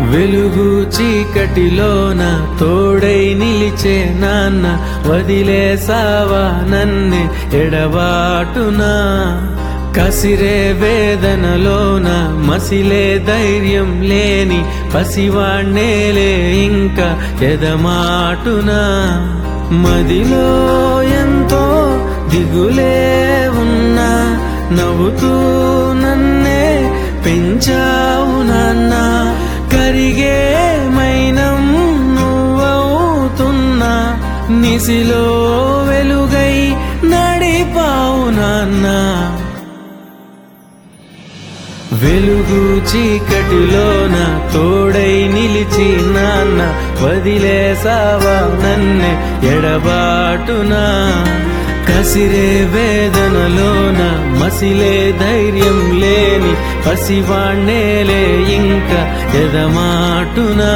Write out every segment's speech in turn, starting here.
వెలుగు చీకటిలోన తోడై నిలిచే నాన్న వదిలేసావా నన్నే ఎడబాటునా కసిరే వేదనలోన మసిలే ధైర్యం లేని పసివాణ్ణేలే ఇంకా ఎదమాటునా మదిలో ఎంతో దిగులే ఉన్నా నవ్వుతూ నన్నే పెంచావు నాన్న కరిగే మైనం నువ్వవుతున్నా నిసిలో వెలుగై నడిపావు నాన్న వెలుగు చీకటిలోన తోడై నిలిచి నాన్న వదిలేసావా నన్నే ఎడబాటునా కసిరే వేదనలోన మసిలే ధైర్యం లేని పసివాణ్ణేలే ఇంకా ఎదమాటునా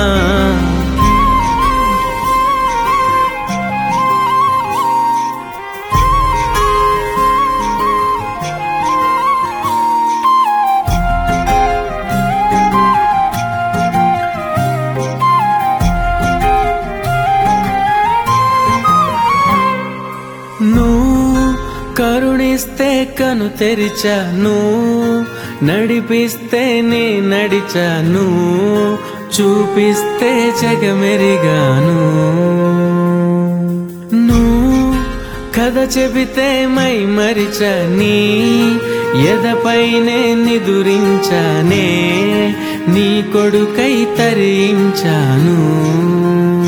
నువ్వు కరుణిస్తే కను తెరిచాను నడిపిస్తే నే నడిచాను చూపిస్తే జగమెరిగాను నువ్వు కథ చెబితే మై మరిచని ఎదపైనే నిదురించానే నీ కొడుకై తరించాను